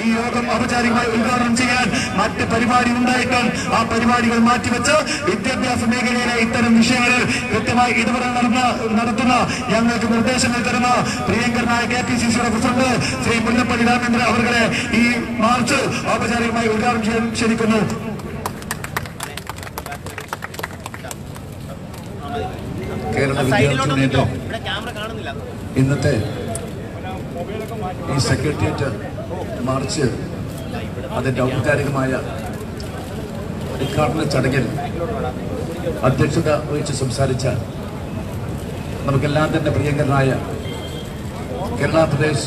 യോഗം ഔപചാരികമായി ഉദ്ഘാടനം ചെയ്യാൻ മറ്റ് പരിപാടി ഉണ്ടായിട്ടും ആ പരിപാടികൾ മാറ്റിവെച്ച് വിദ്യാഭ്യാസ മേഖലയിലെ ഇത്തരം വിഷയങ്ങളിൽ കൃത്യമായി ഇടപെടൽ നടന്ന നടത്തുന്ന ഞങ്ങൾക്ക് നിർദ്ദേശങ്ങൾ തരുന്ന പ്രിയങ്കരനായ കെ പി സി സിയുടെ പ്രസിഡന്റ് ശ്രീ മുല്ലപ്പള്ളി രാമേന്ദ്രൻ അവരുടെ ഈ മാർച്ച് ഔപചാരികമായി ഉദ്ഘാടനം ചെയ്യാൻ ക്ഷണിക്കുന്നു കേരള വിദ്യാർത്ഥി നേട്ടം ഇവിടെ ക്യാമറ കാണുന്നില്ല ഇന്നത്തെ ഈ സെക്രട്ടേറിയറ്റ് മാർച്ച് അതിന്റെ ഔപചാരികമായ ഉദ്ഘാടന ചടങ്ങിൽ അധ്യക്ഷത വഹിച്ച് സംസാരിച്ച നമുക്കെല്ലാം തന്നെ പ്രിയങ്കരനായ കേരള പ്രദേശ്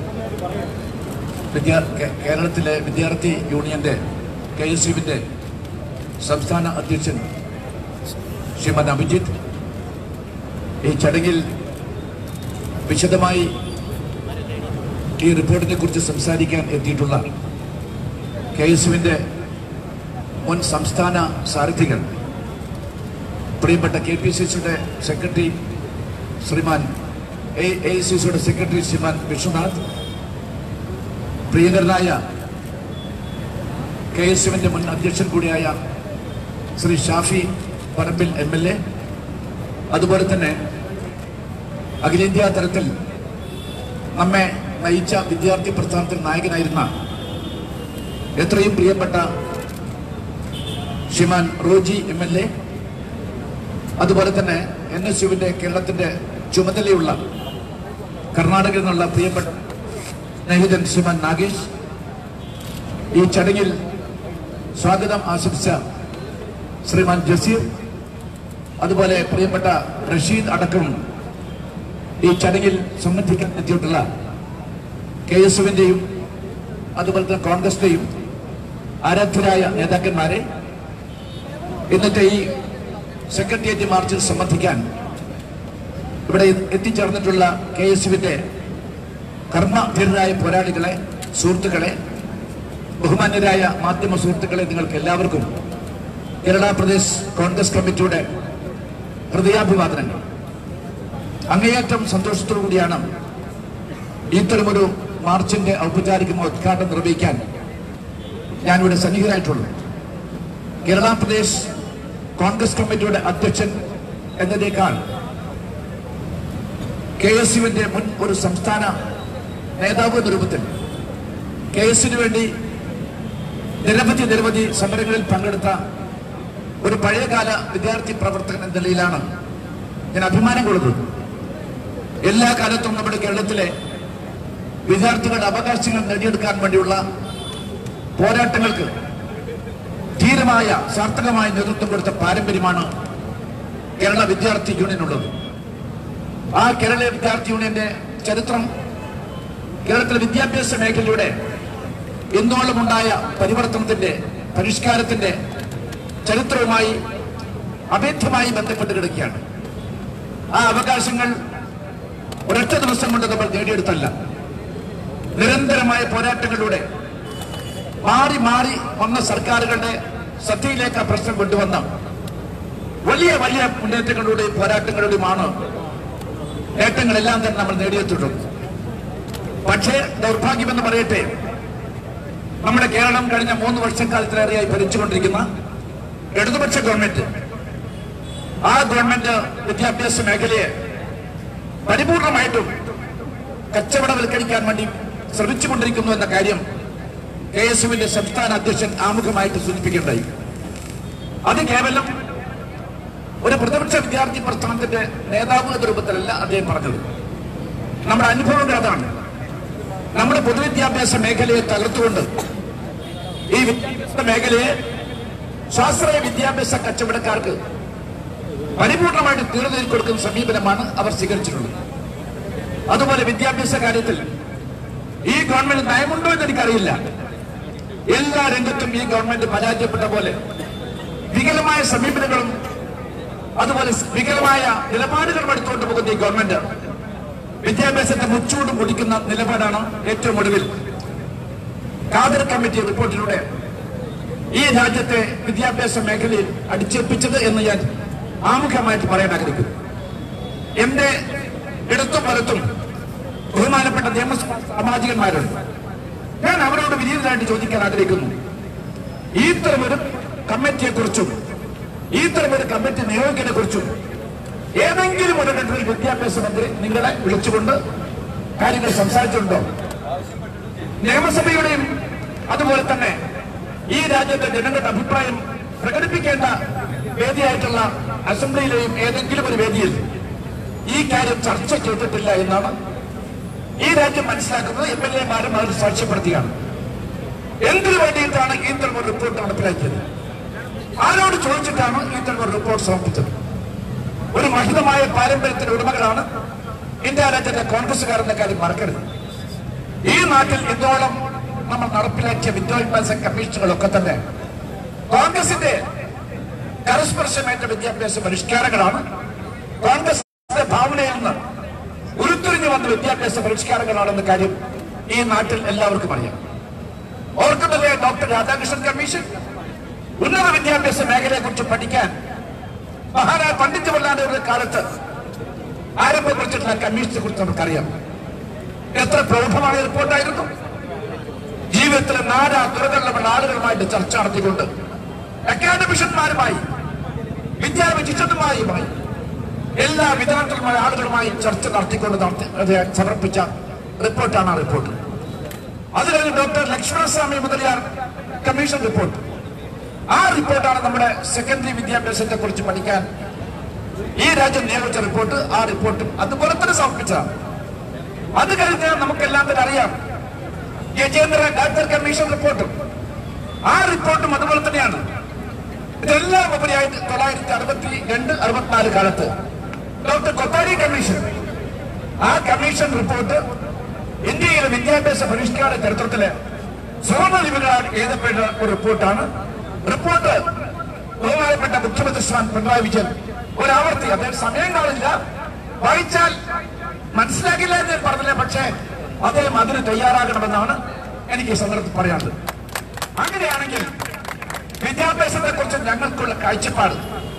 വിദ്യാ കേ- കേരളത്തിലെ വിദ്യാർത്ഥി യൂണിയന്റെ കെ എസ് യുവിന്റെ സംസ്ഥാന അധ്യക്ഷൻ ശ്രീമൻ അഭിജിത്ത് ഈ ചടങ്ങിൽ വിശദമായി ഈ റിപ്പോർട്ടിനെ കുറിച്ച് സംസാരിക്കാൻ എത്തിയിട്ടുള്ള കെ എസ് യുവിൻ്റെ മുൻ സംസ്ഥാന സാരഥികൾ പ്രിയപ്പെട്ട കെ പി സി സിയുടെ secretary Shriman A I C സിയുടെ സെക്രട്ടറി ശ്രീമാൻ വിശ്വനാഥ് പ്രിയങ്കരനായ കെ എസ് യുവിൻ്റെ മുൻ അധ്യക്ഷൻ കൂടിയായ Shri Shafi Parambil M L A അതുപോലെ തന്നെ അഖിലേന്ത്യാ തലത്തിൽ നമ്മെ നയിച്ച വിദ്യാർത്ഥി പ്രസ്ഥാനത്തിൽ നായകനായിരുന്ന എത്രയും പ്രിയപ്പെട്ട Shriman Roji M L A അതുപോലെ തന്നെ എൻ എസ് യുവിൻ്റെ കേരളത്തിൻ്റെ ചുമതലയുള്ള കർണാടകയിൽ നിന്നുള്ള പ്രിയപ്പെട്ട സ്നേഹിതൻ ശ്രീമാൻ നാഗേഷ് ഈ ചടങ്ങിൽ സ്വാഗതം ആശംസിച്ച ശ്രീമാൻ ജസീർ അതുപോലെ പ്രിയപ്പെട്ട റഷീദ് അടക്കം ഈ ചടങ്ങിൽ സംബന്ധിക്കാൻ എത്തിയിട്ടുള്ള കെ എസ് യുവിൻ്റെയും അതുപോലെ തന്നെ കോൺഗ്രസിൻ്റെയും ആരാധ്യരായ നേതാക്കന്മാരെ ഇന്നത്തെ ഈ സെക്രട്ടേറിയറ്റ് മാർച്ചിൽ സംബന്ധിക്കാൻ ഇവിടെ എത്തിച്ചേർന്നിട്ടുള്ള കെ എസ് യുവിൻ്റെ കർമ്മധീരരായ പോരാളികളെ സുഹൃത്തുക്കളെ ബഹുമാന്യരായ മാധ്യമ സുഹൃത്തുക്കളെ നിങ്ങൾക്ക് എല്ലാവർക്കും കേരള പ്രദേശ് കോൺഗ്രസ് കമ്മിറ്റിയുടെ ഹൃദയാഭിവാദനങ്ങൾ അങ്ങേയറ്റം സന്തോഷത്തോടു കൂടിയാണ് ഇത്തരമൊരു മാർച്ചിന്റെ ഔപചാരികമായ ഉദ്ഘാടനം നിർവഹിക്കാൻ ഞാനിവിടെ സന്നിഹിതരായിട്ടുള്ളത് കേരള പ്രദേശ് കോൺഗ്രസ് കമ്മിറ്റിയുടെ അധ്യക്ഷൻ എന്നതിനേക്കാൾ കെ എസ് യുവിന്റെ മുൻ ഒരു സംസ്ഥാന നേതാവ് എന്ന രൂപത്തിൽ കെ എസിന് വേണ്ടി നിരവധി നിരവധി സമരങ്ങളിൽ പങ്കെടുത്ത ഒരു പഴയകാല വിദ്യാർത്ഥി പ്രവർത്തകൻ എന്ന നിലയിലാണ് ഞാൻ അഭിമാനം കൊള്ളുന്നത് എല്ലാ കാലത്തും നമ്മുടെ കേരളത്തിലെ വിദ്യാർത്ഥികളുടെ അവകാശങ്ങൾ നേടിയെടുക്കാൻ വേണ്ടിയുള്ള പോരാട്ടങ്ങൾക്ക് ധീരമായ സാർത്ഥകമായ നേതൃത്വം കൊടുത്ത പാരമ്പര്യമാണ് കേരള വിദ്യാർത്ഥി യൂണിയനുള്ളത് ആ കേരള വിദ്യാർത്ഥി യൂണിയന്റെ ചരിത്രം കേരളത്തിലെ വിദ്യാഭ്യാസ മേഖലയുടെ ഇന്നോളമുണ്ടായ പരിവർത്തനത്തിന്റെ പരിഷ്കാരത്തിന്റെ ചരിത്രവുമായി അഭേദ്യമായി ബന്ധപ്പെട്ട് കിടക്കുകയാണ് ആ അവകാശങ്ങൾ ഒരൊറ്റ ദിവസം കൊണ്ട് നമ്മൾ നേടിയെടുത്തല്ല നിരന്തരമായ പോരാട്ടങ്ങളിലൂടെ മാറി മാറി വന്ന സർക്കാരുകളുടെ ശ്രദ്ധയിലേക്ക് ആ പ്രശ്നം കൊണ്ടുവന്ന വലിയ വലിയ മുന്നേറ്റങ്ങളിലൂടെയും പോരാട്ടങ്ങളിലൂടെയുമാണ് നേട്ടങ്ങളെല്ലാം തന്നെ നമ്മൾ നേടിയെത്തിയിട്ടുള്ളത് പക്ഷേ ദൗർഭാഗ്യമെന്ന് പറയട്ടെ നമ്മുടെ കേരളം കഴിഞ്ഞ മൂന്ന് വർഷക്കാലത്തിലേറെയായി ഭരിച്ചുകൊണ്ടിരിക്കുന്ന ഇടതുപക്ഷ ഗവൺമെന്റ് ആ ഗവൺമെന്റ് വിദ്യാഭ്യാസ മേഖലയെ പരിപൂർണമായിട്ടും കച്ചവടവൽക്കരിക്കാൻ വേണ്ടി ശ്രമിച്ചുകൊണ്ടിരിക്കുന്നു എന്ന കാര്യം കെ എസ് യുവിന്റെ സംസ്ഥാന അധ്യക്ഷൻ ആമുഖമായിട്ട് സൂചിപ്പിക്കുകയുണ്ടായി അത് കേവലം ഒരു പ്രതിപക്ഷ വിദ്യാർത്ഥി പ്രസ്ഥാനത്തിന്റെ നേതാവ് എന്ന രൂപത്തിലല്ല അദ്ദേഹം പറഞ്ഞത് നമ്മുടെ അനുഭവങ്ങൾ അതാണ് നമ്മുടെ പൊതുവിദ്യാഭ്യാസ മേഖലയെ തകർത്തുകൊണ്ട് ഈ വിദ്യാഭ്യാസ മേഖലയെ ശാസ്ത്രീയ വിദ്യാഭ്യാസ കച്ചവടക്കാർക്ക് പരിപൂർണമായിട്ട് തീർന്നു കൊടുക്കുന്ന സമീപനമാണ് അവർ സ്വീകരിച്ചിട്ടുള്ളത് അതുപോലെ വിദ്യാഭ്യാസ കാര്യത്തിൽ ഈ ഗവൺമെന്റ് നയമുണ്ടോ എന്ന് എനിക്കറിയില്ല എല്ലാ രംഗത്തും ഈ ഗവൺമെന്റ് പരാജയപ്പെട്ട പോലെ വികലമായ സമീപനങ്ങളും അതുപോലെ വികലമായ നിലപാടുകളും എടുത്തുകൊണ്ട് പോകുന്ന ഈ ഗവൺമെന്റ് വിദ്യാഭ്യാസത്തെ മുച്ചൂടും കുടിക്കുന്ന നിലപാടാണ് ഏറ്റവും ഒടുവിൽ കാതർ കമ്മിറ്റി റിപ്പോർട്ടിലൂടെ ഈ രാജ്യത്തെ വിദ്യാഭ്യാസ മേഖലയിൽ അടിച്ചേൽപ്പിച്ചത് എന്ന് ഞാൻ ആമുഖമായിട്ട് പറയാൻ ആഗ്രഹിക്കുന്നു എന്റെ ഇടത്തും വലത്തും ബഹുമാനപ്പെട്ട നിയമ സാമാജികന്മാരുണ്ട് ഞാൻ അവരോട് വിനീ- വിനീതനായിട്ട് ചോദിക്കാൻ ആഗ്രഹിക്കുന്നു ഇത്തരമൊരു കമ്മിറ്റിയെ കുറിച്ചും ഇത്തരമൊരു കമ്മിറ്റി നിയോഗിക്കനെ കുറിച്ചും ഏതെങ്കിലും ഒരു ഘട്ടത്തിൽ വിദ്യാഭ്യാസ മന്ത്രി നിങ്ങളെ വിളിച്ചുകൊണ്ട് കാര്യങ്ങൾ സംസാരിച്ചിട്ടുണ്ടോ നിയമസഭയുടെയും അതുപോലെ തന്നെ ഈ രാജ്യത്തെ ജനങ്ങളുടെ അഭിപ്രായം പ്രകടിപ്പിക്കേണ്ട വേദിയായിട്ടുള്ള അസംബ്ലിയിലെയും ഏതെങ്കിലും ഒരു വേദിയിൽ ഈ കാര്യം ചർച്ച ചെയ്തിട്ടില്ല എന്നാണ് ഈ രാജ്യം മനസ്സിലാക്കുന്നത് എം എൽ എമാരും അതിൽ സാക്ഷ്യപ്പെടുത്തിയാണ് എന്തിനു വേണ്ടിയിട്ടാണ് ഈ തരം ഒരു റിപ്പോർട്ട് നടപ്പിലാക്കിയത് ആരോട് ചോദിച്ചിട്ടാണ് ഈ തരം ഒരു റിപ്പോർട്ട് സമർപ്പിച്ചത് ഒരു മഹിതമായ പാരമ്പര്യത്തിന്റെ ഉടമകളാണ് ഇന്ത്യ രാജ്യത്തെ കോൺഗ്രസുകാരെന്ന കാര്യം മറക്കരുത് ഈ നാട്ടിൽ ഇന്നോളം നമ്മൾ നടപ്പിലാക്കിയ വിദ്യാഭ്യാസ കമ്മീഷനുകളൊക്കെ തന്നെ കോൺഗ്രസിന്റെ കരസ്പർശമേറ്റ വിദ്യാഭ്യാസ പരിഷ്കാരങ്ങളാണ് കോൺഗ്രസിന്റെ ഭാവനയിൽ നിന്ന് ഉരുത്തിരിഞ്ഞു വന്ന വിദ്യാഭ്യാസ പരിഷ്കാരങ്ങളാണെന്ന കാര്യം ഈ നാട്ടിൽ എല്ലാവർക്കും അറിയാം ഓർക്കുന്നില്ലേ ഡോക്ടർ രാധാകൃഷ്ണൻ കമ്മീഷൻ ഉന്നത വിദ്യാഭ്യാസ മേഖലയെ കുറിച്ച് പഠിക്കാൻ മഹാരാജ് പണ്ഡിറ്റ് ജവഹർലാലിന്റെ കാലത്ത് ആരംഭപ്പെടുത്തിയിട്ടുള്ള കമ്മീഷനെ കുറിച്ച് നമുക്കറിയാം എത്ര പ്രൗഢമായ റിപ്പോർട്ടായിരുന്നു ജീവിതത്തിലെ നാനാ തുറകളിലുള്ള ആളുകളുമായിട്ട് ചർച്ച നടത്തിക്കൊണ്ട് അക്കാഡമിഷ്യന്മാരുമായി വിദ്യാഭ്യാസമായുമായി എല്ലാ വിധാനത്തിലുമായ ആളുകളുമായി ചർച്ച നടത്തിക്കൊണ്ട് നടത്തി അത് സമർപ്പിച്ച റിപ്പോർട്ടാണ് ആ റിപ്പോർട്ട് അത് കഴിഞ്ഞ് doctor Lakshmanaswami Mudaliar commission report ആ റിപ്പോർട്ടാണ് നമ്മുടെ സെക്കൻഡറി വിദ്യാഭ്യാസത്തെ കുറിച്ച് പഠിക്കാൻ ഈ രാജ്യം നിയോഗിച്ച റിപ്പോർട്ട് ആ റിപ്പോർട്ടും അതുപോലെ തന്നെ സമർപ്പിച്ചതാണ് അത് കഴിഞ്ഞ് നമുക്കെല്ലാം തന്നെ അറിയാം ഗജേന്ദ്ര ഡാക്ടർ കമ്മീഷൻ റിപ്പോർട്ടും ആ റിപ്പോർട്ടും അതുപോലെ തന്നെയാണ് ഇതെല്ലാം ഉപരിയായിട്ട് തൊള്ളായിരത്തി അറുപത്തി രണ്ട് അറുപത്തിനാല് കാലത്ത് ഡോക്ടർ കൊത്താരി കമ്മീഷൻ ആ കമ്മീഷൻ റിപ്പോർട്ട് ഇന്ത്യയിലെ വിദ്യാഭ്യാസ പരിഷ്കാര ചരിത്രത്തിലെ സ്വർണ്ണലിപികളാൽ എഴുതപ്പെട്ട ഒരു റിപ്പോർട്ടാണ് റിപ്പോർട്ട് ബഹുമാനപ്പെട്ട മുഖ്യമന്ത്രി ശ്രീ പിണറായി വിജയൻ ഒരാവർത്തി അദ്ദേഹം സമയം കാണില്ല വായിച്ചാൽ മനസ്സിലാക്കില്ല എന്ന് ഞാൻ പറഞ്ഞില്ല പക്ഷേ അദ്ദേഹം അതിന് തയ്യാറാകണമെന്നാണ് എനിക്ക് ഈ സന്ദർഭത്തിൽ പറയാനുള്ളത് അങ്ങനെയാണെങ്കിൽ വിദ്യാഭ്യാസത്തെ കുറിച്ച് ഞങ്ങൾക്കുള്ള കാഴ്ചപ്പാട്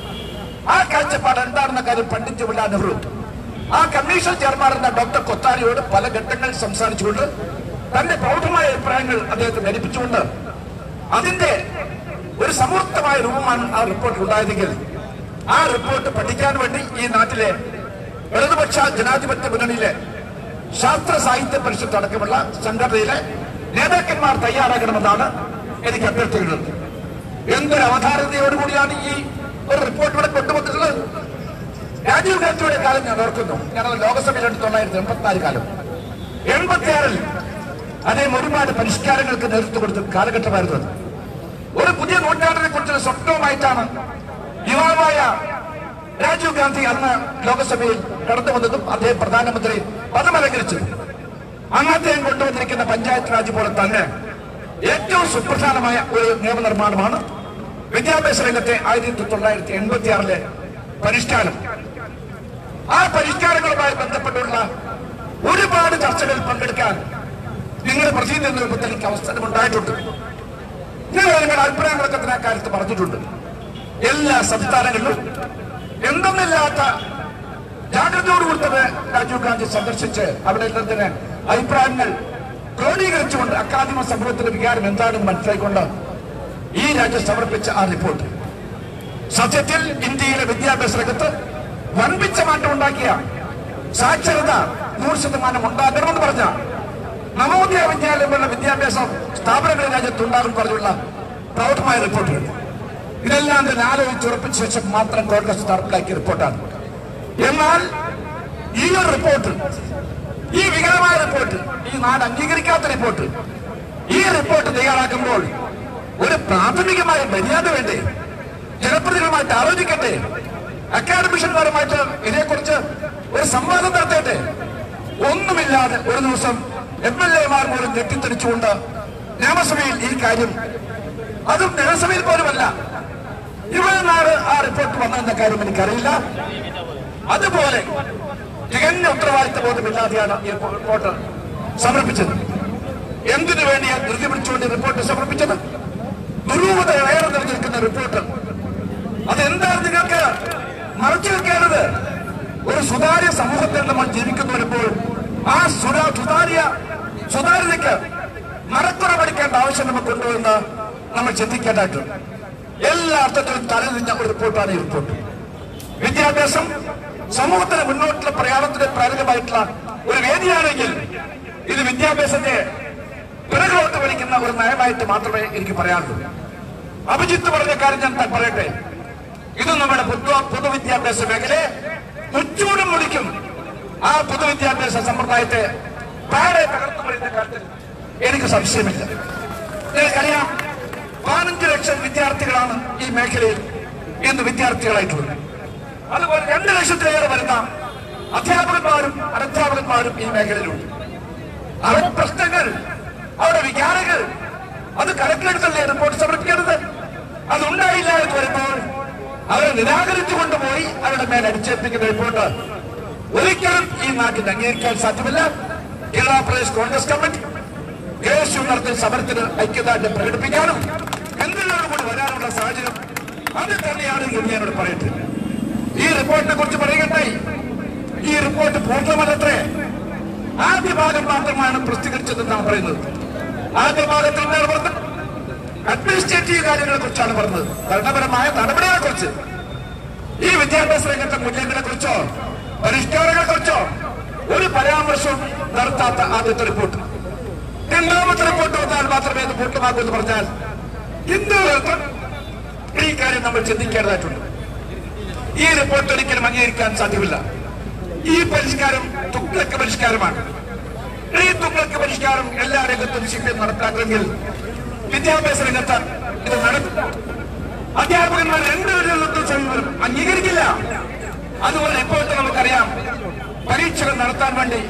ആ കാഴ്ചപ്പാട് എന്താണെന്ന കാര്യം പണ്ഡിറ്റ് ജവഹർലാൽ നെഹ്റു ആ കമ്മീഷൻ ചെയർമാനെന്ന ഡോക്ടർ കൊത്താരിയോട് പല ഘട്ടങ്ങളിൽ സംസാരിച്ചുകൊണ്ട് തന്റെ പ്രൗഢമായ അഭിപ്രായങ്ങൾ അദ്ദേഹത്തെ ധരിപ്പിച്ചുകൊണ്ട് അതിന്റെ ഒരു സമൂർത്തമായ രൂപമാണ് ആ റിപ്പോർട്ട് ഉണ്ടായതെങ്കിൽ ആ റിപ്പോർട്ട് പഠിക്കാൻ വേണ്ടി ഈ നാട്ടിലെ ഇടതുപക്ഷ ജനാധിപത്യ മുന്നണിയിലെ ശാസ്ത്ര സാഹിത്യ പരിഷത്ത് അടക്കമുള്ള സംഘടനയിലെ നേതാക്കന്മാർ തയ്യാറാകണമെന്നാണ് എനിക്ക് അഭ്യർത്ഥിക്കുന്നത് എന്തൊരു അവധാരതയോടുകൂടിയാണ് ഈ ഒരു റിപ്പോർട്ട് ഇവിടെ കൊണ്ടുവന്നിട്ടുള്ളത് രാജീവ് ഗാന്ധിയുടെ കാലം ഞാൻ ഓർക്കുന്നു ഞാനത് ലോകസഭയിൽ തൊള്ളായിരത്തി എൺപത്തിനാല് കാലം എൺപത്തിയാറിൽ അദ്ദേഹം ഒരുപാട് പരിഷ്കാരങ്ങൾക്ക് നേതൃത്വം കൊടുത്ത കാലഘട്ടമായിരുന്നു അത്. ഒരു പുതിയ നൂറ്റാണ്ടിനെ കുറിച്ചുള്ള സ്വപ്നവുമായിട്ടാണ് യുവാവായ രാജീവ് ഗാന്ധി അന്ന് ലോകസഭയിൽ കടന്നു വന്നതും അദ്ദേഹം പ്രധാനമന്ത്രി പദമലങ്കരിച്ചു അന്ന് അദ്ദേഹം കൊണ്ടുവന്നിരിക്കുന്ന പഞ്ചായത്ത് രാജ് പോലെ തന്നെ ഏറ്റവും സുപ്രധാനമായ ഒരു നിയമനിർമ്മാണമാണ് വിദ്യാഭ്യാസ രംഗത്തെ ആയിരത്തി തൊള്ളായിരത്തി എൺപത്തി ആറിലെ പരിഷ്കാരം ആ പരിഷ്കാരങ്ങളുമായി ബന്ധപ്പെട്ടുള്ള ഒരുപാട് ചർച്ചകളിൽ പങ്കെടുക്കാൻ നിങ്ങളുടെ പ്രതിനിധി രൂപത്തിൽ എനിക്ക് അവസരം ഉണ്ടായിട്ടുണ്ട് നിങ്ങൾ നിങ്ങളുടെ അഭിപ്രായങ്ങളൊക്കെ തന്നെ ആ കാര്യത്ത് പറഞ്ഞിട്ടുണ്ട് എല്ലാ സംസ്ഥാനങ്ങളിലും എന്തെന്നില്ലാത്ത ജാഗ്രതയോടുകൂടി തന്നെ രാജീവ് ഗാന്ധി സന്ദർശിച്ച് അവിടെ തന്നെ അഭിപ്രായങ്ങൾ ക്രോഡീകരിച്ചുകൊണ്ട് അക്കാദമിക സമൂഹത്തിന്റെ വികാരം എന്താണെന്ന് മനസ്സിലാക്കിക്കൊണ്ട് ഈ രാജ്യം സമർപ്പിച്ച ആ റിപ്പോർട്ട് സത്യത്തിൽ ഇന്ത്യയിലെ വിദ്യാഭ്യാസ രംഗത്ത് വൻപിച്ച മാറ്റം ഉണ്ടാക്കിയ സാക്ഷരത നൂറ് ശതമാനം ഉണ്ടാകണമെന്ന് പറഞ്ഞ നവോദയ വിദ്യാലയമുള്ള വിദ്യാഭ്യാസ സ്ഥാപനങ്ങൾ രാജ്യത്ത് ഉണ്ടാകും പറഞ്ഞുള്ള പ്രൗഢമായ റിപ്പോർട്ടുകൾ ഇതെല്ലാം തന്നെ ആലോചിച്ച് ഉറപ്പിച്ച ശേഷം മാത്രം കോൺഗ്രസ് നടപ്പിലാക്കിയ റിപ്പോർട്ടാണ് എന്നാൽ ഈ ഒരു റിപ്പോർട്ട് ഈ വികലമായ റിപ്പോർട്ട് ഈ നാട് അംഗീകരിക്കാത്ത റിപ്പോർട്ട് ഈ റിപ്പോർട്ട് തയ്യാറാക്കുമ്പോൾ ഒരു പ്രാഥമികമായ മര്യാദ വേണ്ടേ ജനപ്രതിനിധികളുമായിട്ട് ആലോചിക്കട്ടെ അക്കാഡമിഷ്യന്മാരുമായിട്ട് ഇതിനെക്കുറിച്ച് ഒരു സംവാദം നടത്തട്ടെ ഒന്നുമില്ലാതെ ഒരു ദിവസം എം എൽ എമാർ പോലും ഞെട്ടിത്തെറിച്ചുകൊണ്ട് നിയമസഭയിൽ ഈ കാര്യം അതും നിയമസഭയിൽ പോലുമല്ല ഇവിടെ നിന്നാണ് ആ റിപ്പോർട്ട് വന്നതെന്ന കാര്യം എനിക്കറിയില്ല അതുപോലെ തികഞ്ഞ ഉത്തരവാദിത്ത ബോധമില്ലാതെയാണ് ഈ റിപ്പോർട്ട് സമർപ്പിച്ചത് എന്തിനു വേണ്ടിയാണ് ധൃതി പിടിച്ചുകൊണ്ട് ഈ റിപ്പോർട്ട് സമർപ്പിച്ചത് ദുരൂഹത ഏറെ നിലനിൽക്കുന്ന റിപ്പോർട്ട് അതെന്താണ് നിങ്ങൾക്ക് മറച്ചു വെക്കേണ്ടത് ഒരു സുതാര്യ സമൂഹത്തിൽ നമ്മൾ ജീവിക്കുന്നു വരുമ്പോൾ ആ സുതാ സുതാര്യ സുതാര്യതയ്ക്ക് മറക്കുറ പഠിക്കേണ്ട ആവശ്യം നമുക്കുണ്ടോ എന്ന് നമ്മൾ ചിന്തിക്കേണ്ടതായിട്ടുണ്ട് എല്ലാ അർത്ഥത്തിലും തലതിഞ്ഞ ഒരു റിപ്പോർട്ടാണ് ഈ റിപ്പോർട്ട് വിദ്യാഭ്യാസം സമൂഹത്തിന് മുന്നോട്ടുള്ള പ്രയാണത്തിന് പ്രേരകമായിട്ടുള്ള ഒരു വേദിയാണെങ്കിൽ ഇത് വിദ്യാഭ്യാസത്തെ പിറകോട്ട് വലിക്കുന്ന ഒരു നയമായിട്ട് മാത്രമേ എനിക്ക് പറയാനുള്ളൂ അഭിജിത്ത് പറഞ്ഞ കാര്യം ഞാൻ ത- പറയട്ടെ ഇത് നമ്മുടെ പൊതു പൊതുവിദ്യാഭ്യാസ മേഖലയെ മുച്ചൂടും മുടിക്കും ആ പൊതുവിദ്യാഭ്യാസ സമ്പ്രദായത്തെ താഴെ തകർത്തു പറയുന്ന കാര്യത്തിൽ എനിക്ക് സംശയമില്ല നിങ്ങൾക്കറിയാം പതിനഞ്ച് ലക്ഷം വിദ്യാർത്ഥികളാണ് ഈ മേഖലയിൽ ഇന്ന് വിദ്യാർത്ഥികളായിട്ടുള്ളത് അതുപോലെ രണ്ട് ലക്ഷത്തിലേറെ വരുന്ന അധ്യാപകന്മാരും അനധ്യാപകന്മാരും ഈ മേഖലയിലുണ്ട് അവരുടെ പ്രശ്നങ്ങൾ അവരുടെ വികാരങ്ങൾ അത് കണക്കിലെടുത്തല്ലേ റിപ്പോർട്ട് സമർപ്പിക്കരുത് അതുണ്ടായില്ല എന്ന് വരുമ്പോൾ അവരെ നിരാകരിച്ചു കൊണ്ടുപോയി അവരുടെ മേൽ അടിച്ചേൽപ്പിക്കുന്ന റിപ്പോർട്ട് ഒരിക്കലും ഈ നാട്ടിൽ അംഗീകരിക്കാൻ സാധ്യമല്ല കേരള പ്രദേശ് കോൺഗ്രസ് കമ്മിറ്റി കേസ് നടത്തിയ സമരത്തിന് ഐക്യദാർഢ്യം പ്രകടിപ്പിക്കാനും എന്തിനോട് കൂടി വരാനുള്ള സാഹചര്യം അത് തന്നെയാണ് എന്ന് ഞാനോട് പറയട്ടെ ഈ റിപ്പോർട്ടിനെ കുറിച്ച് പറയുകയുണ്ടായി ഈ റിപ്പോർട്ട് പൂർണ്ണമല്ലത്രേ ആദ്യ ഭാഗം മാത്രമാണ് പ്രസിദ്ധീകരിച്ചതെന്നാണ് പറയുന്നത് ആദ്യ ഭാഗത്തിൽ എന്താണ് പറഞ്ഞത് അഡ്മിനിസ്ട്രേറ്റീവ് കാര്യങ്ങളെ കുറിച്ചാണ് പറഞ്ഞത് ഭരണപരമായ നടപടികളെ കുറിച്ച് ഈ വിദ്യാഭ്യാസ രംഗത്തെ മൂല്യങ്ങളെ കുറിച്ചോ പരിഷ്കാരങ്ങളെ കുറിച്ചോ ഒരു പരാമർശവും നടത്താത്ത ആദ്യത്തെ റിപ്പോർട്ട് രണ്ടാമത്തെ റിപ്പോർട്ട് വന്നാൽ മാത്രമേ ഇത് പൂർണ്ണമാക്കൂ എന്ന് പറഞ്ഞാൽ എന്താണ് ഈ കാര്യം നമ്മൾ ചിന്തിക്കേണ്ടതായിട്ടുണ്ട് ഈ റിപ്പോർട്ട് ഒരിക്കലും അംഗീകരിക്കാൻ സാധ്യമല്ല ഈ പരിഷ്കാരം തുക്ലക്ക് പരിഷ്കാരമാണ് ഈ തുക്ലക്ക് പരിഷ്കാരം എല്ലാ രംഗത്തും ശിക്ഷ നടപ്പാക്കണമെങ്കിൽ വിദ്യാഭ്യാസ രംഗത്ത് ഇത് നടക്കില്ല അധ്യാപകന്മാർ രണ്ടുപേരും സമീപനം അംഗീകരിക്കില്ല അതുപോലെ ഇപ്പോഴത്തെ നമുക്കറിയാം പരീക്ഷകൾ നടത്താൻ വേണ്ടി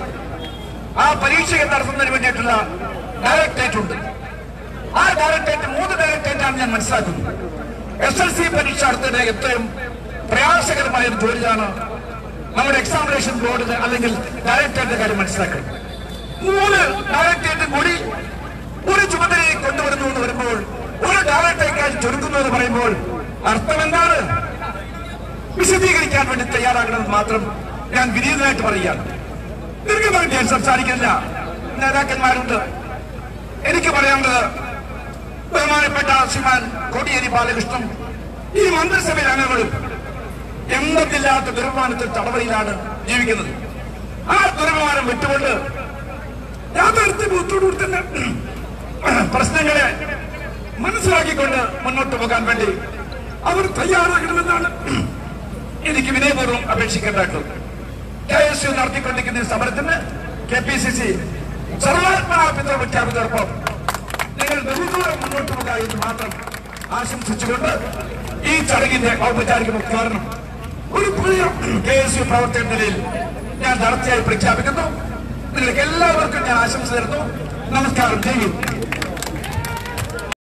ആ പരീക്ഷകൾ നടത്തുന്നതിന് വേണ്ടിയിട്ടുള്ള ഡയറക്ടറേറ്റ് ഉണ്ട് ആ ഡയറക്ടറേറ്റ് മൂന്ന് ഡയറക്ടറേറ്റ് ആണ് ഞാൻ മനസ്സിലാക്കുന്നത് എസ് എൽ സി പരീക്ഷ നടത്തുന്ന എത്രയും പ്രയാസകരമായ ഒരു ജോലിയാണ് നമ്മുടെ എക്സാമിനേഷൻ ബോർഡിന് അല്ലെങ്കിൽ ഡയറക്ടറേറ്റിന്റെ കാര്യം മനസ്സിലാക്കണം മൂന്ന് ഡയറക്ടറേറ്റ് കൂടി ഒരു ചുമതലയെ കൊണ്ടുവരുന്നു എന്ന് വരുമ്പോൾ ഒരു ഡയറക്ടറേക്കാൾ ചുരുക്കുന്നു എന്ന് പറയുമ്പോൾ അർത്ഥം എന്താണ് വിശദീകരിക്കാൻ വേണ്ടി തയ്യാറാകണമെന്ന് മാത്രം ഞാൻ വിനീതനായിട്ട് പറയുകയാണ് ദീർഘമായിട്ട് ഞാൻ സംസാരിക്കുന്നില്ല നേതാക്കന്മാരുണ്ട് എനിക്ക് പറയാനുള്ളത് ബഹുമാനപ്പെട്ട ശ്രീമാൻ കോടിയേരി ബാലകൃഷ്ണൻ ഈ മന്ത്രിസഭയിലെ അംഗങ്ങളും എന്തെന്നില്ലാത്ത ദുർബഹമാനത്തിൽ തടവറയിലാണ് ജീവിക്കുന്നത് ആ ദുർബഹമാനം വിട്ടുകൊണ്ട് യാഥാർത്ഥ്യബോധത്തോടുകൂടി തന്നെ പ്രശ്നങ്ങളെ മനസ്സിലാക്കിക്കൊണ്ട് മുന്നോട്ട് പോകാൻ വേണ്ടി അവർ തയ്യാറാകണമെന്നാണ് എനിക്ക് വിനയപൂർവ്വം അപേക്ഷിക്കേണ്ടതായിട്ടുള്ളത് കെ എസ് യു നടത്തിക്കൊണ്ടിരിക്കുന്ന ഈ സമരത്തിന് കെ പി സി സി സർവാത്മനാ പിന്തുണ പ്രഖ്യാപിച്ചതോടൊപ്പം നിങ്ങൾ ബഹുദൂരം മുന്നോട്ട് പോകുക എന്ന് മാത്രം ആശംസിച്ചുകൊണ്ട് ഈ ചടങ്ങിന്റെ ഔപചാരിക ഉദ്ഘാടനം ഒരു പുതിയ കെ എസ് യു പ്രവർത്തക നിലയിൽ ഞാൻ നടത്തിയായി പ്രഖ്യാപിക്കുന്നു നിങ്ങൾക്ക് എല്ലാവർക്കും ഞാൻ ആശംസ തരുന്നു നമസ്കാരം ചെയ്യും